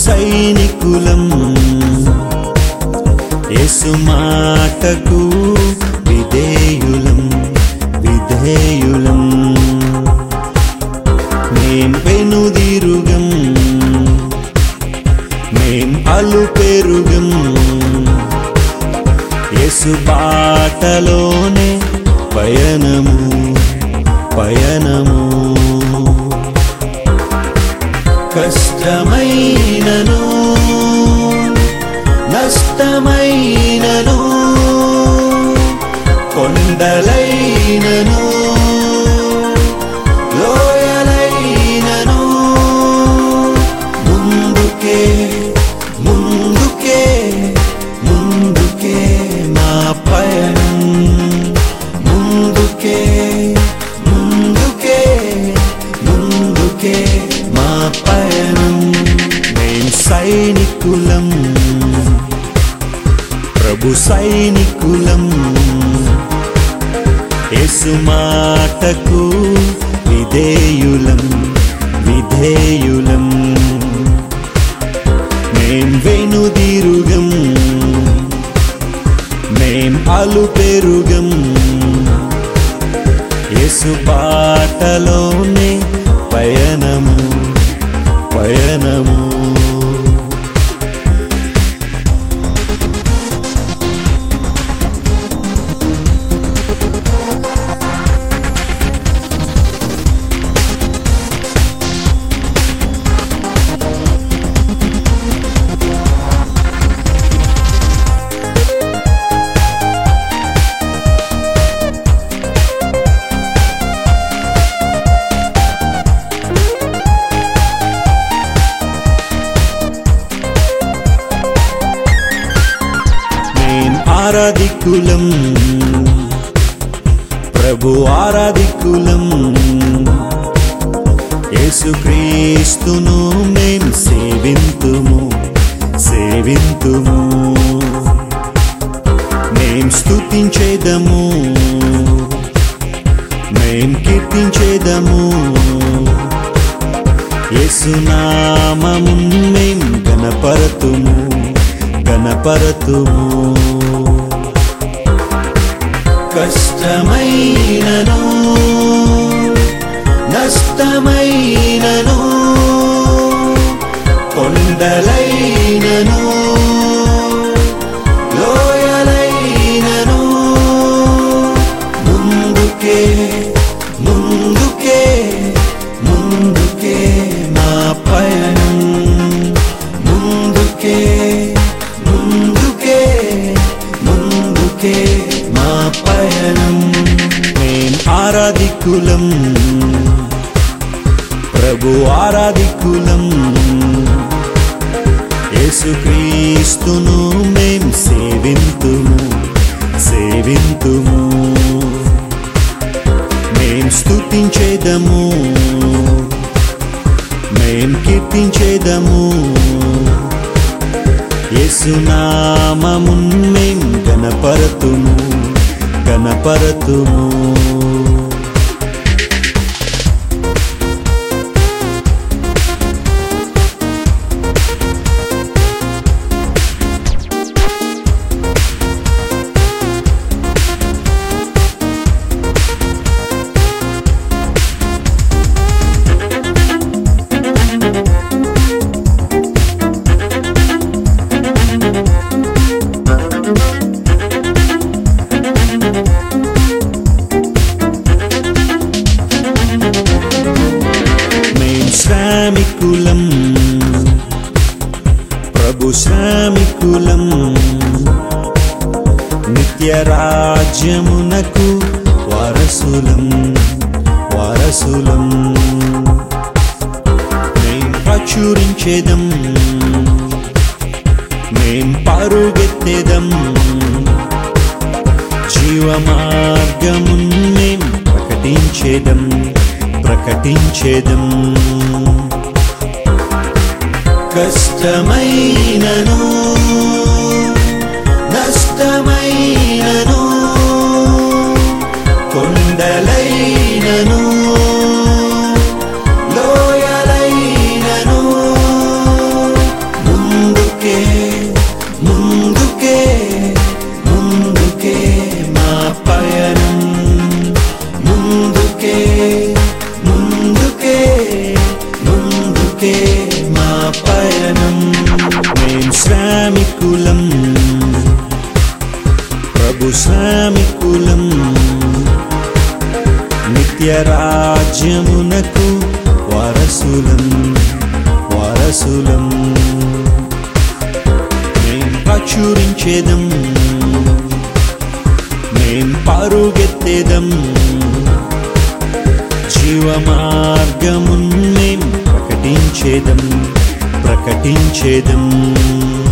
సైనికులం యేసు మాటకు విధేయులం విధేయులం మేం పెనుదిరుగం మేం అలు పెరుగం యేసు బాటలోనే పయనము పయనము కష్టమైనను నష్టమైనను కొండలైనను లోయలైనను ముందుకే ముందుకే ముందుకే నా పయనం ముందుకే ముందుకే ముందుకే మా పయనం మేం సైనికులం ప్రభు సైనికులం యేసు మాటకు విధేయులం విధేయులం మేం వెనుదిరుగం మేం అలు పెరుగం యేసు బాటలోనే పయనము పయనము మేం ఆరాధికులం ప్రభు ఆరాధికులం యేసుక్రీస్తును మేం సేవింతుము సేవింతుము మేం స్తుతించేదము మేం కీర్తించేదము యేసునామము మేం గణపరతుము గణపరతుము కష్టమైనను నష్టమైనను కొండలైనను లోయలైనను ముందుకే ముందుకే ముందుకే నా పయనం ముందుకే ముందుకే ముందుకే మా పయనం మేం ఆరాధికులం ప్రభు ఆరాధికులం యేసుక్రీస్తును మేం సేవింతుము సేవింతుము మేం స్తుతించేదము మేం కీర్తించేదము యేసునామము మేం గణపరతుము గణపరతుము మేం శ్రామికులం ప్రభు శ్రామికులం నిత్య రాజ్యమునకు వారసులం వారసులం మేం ప్రచురించేదం మేం పరుగెత్తేదం జీవ మార్గమున్ మేం ప్రకటించేదం ప్రకటించేదం కష్టమైనను నష్టమైనను కొండలైనను లోయలైనను వైపే మా పయనం మేం శ్రామికులం ప్రభు శ్రామికులం నిత్య రాజ్యమునకు వారసులం వారసులం మేం ప్రచురించేదం మేం పరుగెత్తేదం జీవ మార్గమున్ మేం ప్రకటించేదం ప్రకటించేదం